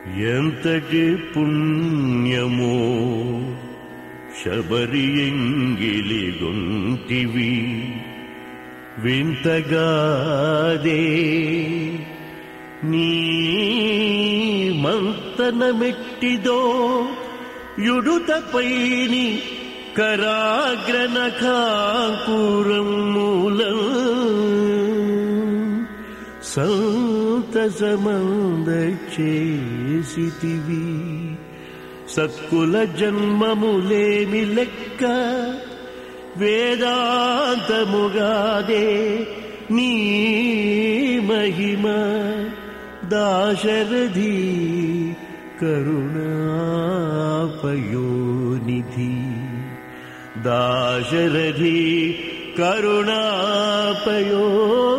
ఎంతటి పుణ్యమో శబరి ఎంగిలి గొంటివి వింతగాదే నీ మంతనమెట్టిదో యుడుతపైని కరాగ్రన కాంకురం మూలం సంతసమంద చేసితివి సత్కుల జన్మములేమి లెక్క వేదాంతముగాదే నీ మహిమ దాశరథి కరుణాపయోనిధి దాశరథి కరుణాపయో